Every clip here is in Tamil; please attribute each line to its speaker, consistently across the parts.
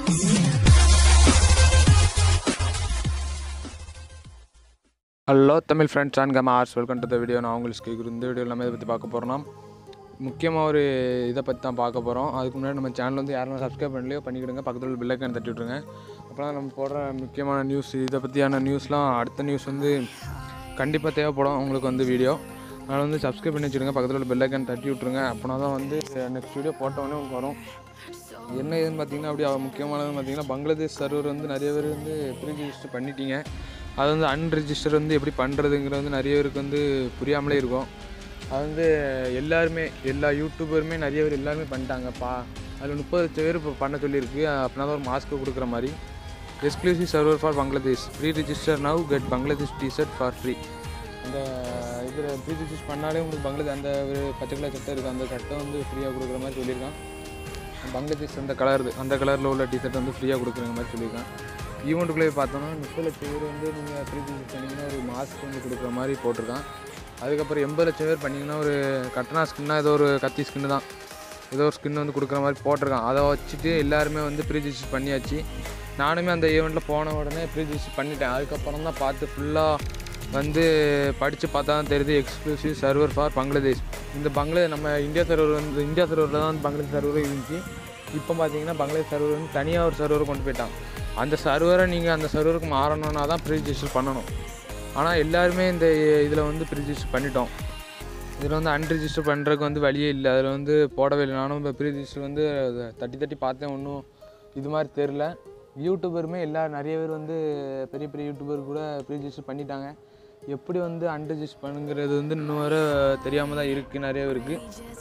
Speaker 1: hello Tamil friends and gamers welcome to the video நான் உங்களுக்கு கேட்குறேன் இந்த வீடியோவில் நம்ம இதை பற்றி பார்க்க போகிறோம்னா முக்கியமாக ஒரு இதை பற்றி தான் பார்க்க போகிறோம் அதுக்கு முன்னாடி நம்ம சேனல் வந்து யாரும் சப்ஸ்கிரைப் பண்ணலையோ பண்ணிக்கிடுங்க பக்கத்தில் உள்ள பில்லைக்கான தட்டி விட்ருங்க அப்போ நம்ம போடுற முக்கியமான நியூஸ் இதை பற்றியான நியூஸ்லாம் அடுத்த நியூஸ் வந்து கண்டிப்பாக தேவைப்படும் உங்களுக்கு வந்து வீடியோ அதனால் வந்து சப்ஸ்கிரைப் பண்ணி வச்சுருங்க பக்கத்தில் உள்ள பெல்லைக்கான தட்டி விட்ருங்க அப்படின்னா தான் வந்து நெக்ஸ்ட் வீடியோ போட்டோடனே உங்களுக்கு வரும் என்ன ஏதுன்னு பார்த்தீங்கன்னா அப்படி அவ- முக்கியமானதுன்னு பார்த்தீங்கன்னா பங்களாதேஷ் சர்வர் வந்து நிறைய பேர் வந்து ப்ரீ ரிஜிஸ்டர் பண்ணிட்டீங்க அது வந்து அன்ரிஜிஸ்டர் வந்து எப்படி பண்ணுறதுங்கிறது வந்து நிறைய பேருக்கு வந்து புரியாமலே இருக்கும் அது வந்து எல்லாருமே எல்லா யூடியூபருமே நிறைய பேர் எல்லாருமே பண்ணிட்டாங்க பா அதில் முப்பது லட்சம் பேர் இப்போ பண்ண சொல்லியிருக்கு அப்படின்னா தான் ஒரு மாஸ்க்கு கொடுக்குற மாதிரி exclusive server for Bangladesh pre register now get Bangladesh T-shirt for free அந்த இதில் ப்ரீ ரிஜிஸ்டர் பண்ணாலே உங்களுக்கு பங்களாதேஷ் அந்த ஒரு பச்சை கலர் சட்டை இருக்குது அந்த சட்டை வந்து ஃப்ரீயாக கொடுக்குற மாதிரி சொல்லியிருக்கான் பங்களாதேஷ் அந்த கலர் அந்த கலரில் உள்ள டிஷர்ட் வந்து ஃப்ரீயாக கொடுக்குற மாதிரி சொல்லியிருக்கான் ஈவெண்ட்டுக்குள்ளே பார்த்தோன்னா முப்பது லட்சம் பேர் வந்து நீங்கள் ப்ரீ ரிஜிஸ்டர் பண்ணிங்கன்னா ஒரு மாஸ்க் வந்து கொடுக்குற மாதிரி போட்டிருக்கான் அதுக்கப்புறம் எண்பது லட்சம் பேர் பண்ணிங்கன்னா ஒரு கட்டனா ஸ்கின்னா ஏதோ ஒரு கத்தி ஸ்கின்னு தான் ஏதோ ஒரு ஸ்கின் வந்து கொடுக்குற மாதிரி போட்டிருக்கான் அதை வச்சுட்டு எல்லாருமே வந்து ப்ரீ ரிஜிஸ்டர் பண்ணியாச்சு நானுமே அந்த ஈவெண்ட்டில் போன உடனே ப்ரீ ரிஜிஸ்டர் பண்ணிட்டேன் அதுக்கப்புறம் தான் பார்த்து ஃபுல்லாக வந்து படித்து பார்த்தா தான் தெரியுது எக்ஸ்க்ளூசிவ் சர்வர் ஃபார் பங்களாதேஷ் இந்த பங்களாதேஷ் நம்ம இந்தியா சர்வர் வந்து இந்தியா சர்வரில் தான் வந்து பங்களாதேஷ் சர்வர் இருந்துச்சு இப்போ பார்த்தீங்கன்னா பங்களாதேஷ் சர்வர் வந்து தனியாக ஒரு சர்வரை கொண்டு போயிட்டான் அந்த சர்வரை நீங்கள் அந்த சர்வருக்கு மாறணும்னா தான் ப்ரீ ரிஜிஸ்டர் பண்ணணும் ஆனால் எல்லாருமே இந்த இதில் வந்து ப்ரீ ரிஜிஸ்டர் பண்ணிட்டோம் இதில் வந்து அன்ரிஜிஸ்டர் பண்ணுறதுக்கு வந்து வழியே இல்லை அதில் வந்து போடவே இல்லை நானும் இப்போ ப்ரீ ரிஜிஸ்டர் வந்து அதை தட்டி தட்டி பார்த்தேன் ஒன்றும் இது மாதிரி தெரில யூடியூபருமே எல்லா நிறைய பேர் வந்து பெரிய பெரிய யூடியூபர் கூட ப்ரீ ரிஜிஸ்டர் பண்ணிட்டாங்க எப்படி வந்து அன்ரிஜிஸ்டர் பண்ணுங்கிறது வந்து இன்னும் வர தெரியாமல் தான் இருக்குது நிறைய பேருக்கு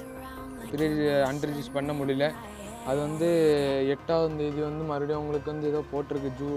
Speaker 1: ப்ரீ அன்ரிஜிஸ்டர் பண்ண முடியல அது வந்து எட்டாவது தேதி வந்து மறுபடியும் உங்களுக்கு வந்து ஏதோ போட்டிருக்கு ஜூ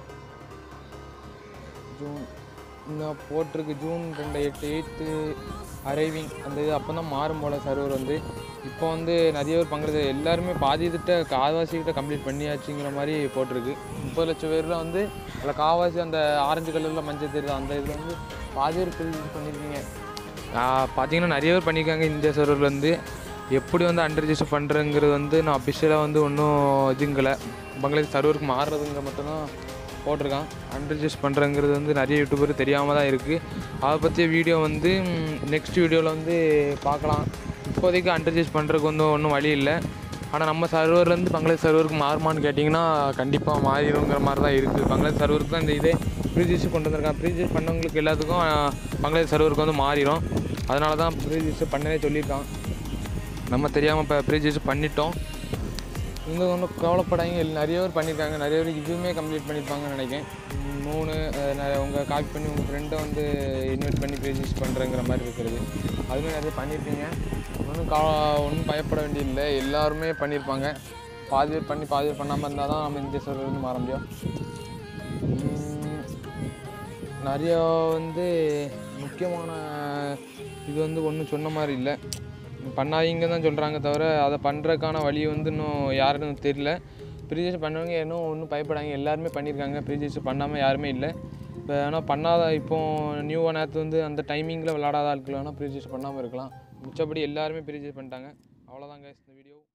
Speaker 1: ஜூன் இன்னும் போட்டிருக்கு ஜூன் ரெண்டு எட்டு எயித்து அரைவிங் அந்த இது அப்போ தான் மாறும் போல் சர்வர் வந்து இப்போ வந்து நிறைய பேர் பங்குறது எல்லாருமே பாதி திட்ட காவாசி கிட்ட கம்ப்ளீட் பண்ணியாச்சுங்கிற மாதிரி போட்டிருக்கு முப்பது லட்சம் பேரில் வந்து அதில் காவாசி அந்த ஆரஞ்சு கலரில் மஞ்சள் தெரியுது அந்த இதில் வந்து பாதி பேர் fill பண்ணியிருக்கீங்க பார்த்தீங்கன்னா நிறைய பேர் பண்ணியிருக்காங்க இந்தியா சர்வரில் வந்து எப்படி வந்து அன்ரிஜிஸ்டர் பண்ணுறங்கிறது வந்து நான் அஃபிஷியலாக வந்து ஒன்றும் இதுங்கலை பங்களாதேஷ் சர்வருக்கு மாறுறதுங்க மட்டும்தான் போட்டிருக்கான் அன்ரிஜிஸ்டர் பண்ணுறங்கிறது வந்து நிறைய யூடியூபர் தெரியாமல் தான் இருக்குது அதை பற்றிய வீடியோ வந்து நெக்ஸ்ட் வீடியோவில் வந்து பார்க்கலாம் இப்போதைக்கு அன்ரிஜிஸ்டர் பண்ணுறதுக்கு வந்து ஒன்றும் வழி இல்லை ஆனால் நம்ம சர்வர்லேருந்து பங்களாதேஷ் சர்வருக்கு மாறுமான்னு கேட்டிங்கன்னா கண்டிப்பாக மாறிடுங்கிற மாதிரி தான் இருக்குது பங்களாதேஷ் சர்வருக்கு தான் இந்த இதே ப்ரீஜிஸ்டர் கொண்டு வந்திருக்கான் ப்ரீஜிஸ்டர் பண்ணவங்களுக்கு எல்லாத்துக்கும் ஆஹ், பங்களாதேஷ் சர்வருக்கு வந்து மாறிடும் அதனால தான் ப்ரீஜிஸ்டர் பண்ணவே சொல்லியிருக்கான் நம்ம தெரியாமல் இப்போ ப்ரீஜிஸ்டர் பண்ணிட்டோம் இவங்க ஒன்றும் கவலைப்படாங்க எல் நிறைய பேர் பண்ணியிருக்காங்க நிறைய பேர் இதுவுமே கம்ப்ளீட் பண்ணியிருப்பாங்கன்னு நினைக்கிறேன் ம், மூணு அஹ், நிறைய உங்கள் காப்பி பண்ணி உங்கள் ஃப்ரெண்டை வந்து இன்வைட் பண்ணி ப்ரீஜிஸ்டர் பண்ணுறங்கிற மாதிரி இருக்கிறது அதுவுமே நிறைய பண்ணியிருப்பீங்க ஒன்றும் கா ஒன்றும் பயப்பட வேண்டியதில்லை எல்லாருமே பண்ணியிருப்பாங்க பாதி பேர் பண்ணி பாதி பேர் பண்ணாமல் இருந்தால் தான் நம்ம இந்திய சர்வர்லேருந்து மாற முடியும் ம், நிறைய வந்து முக்கியமான இது வந்து ஒன்றும் சொன்ன மாதிரி இல்லை பண்ணாதீங்க தான் சொல்கிறாங்க தவிர அதை பண்ணுறதுக்கான வழி வந்து இன்னும் யாருன்னு தெரியல ப்ரீஜிஸ்டர் பண்ணவங்க இன்னும் ஒன்றும் பயப்படாங்க எல்லாருமே பண்ணியிருக்காங்க ப்ரீஜிஸ்டர் பண்ணாமல் யாருமே இல்லை இப்போ ஆனால் பண்ணாத இப்போ நியூவாக நேற்று வந்து அந்த டைமிங்கில் விளாடாத ஆட்கள் வேணால் ப்ரீஜிஸ்டர் பண்ணாமல் இருக்கலாம் மிச்சப்படி எல்லாருமே ப்ரீஜிஸ்டர் பண்ணிட்டாங்க அவ்வளோதாங்க இந்த வீடியோ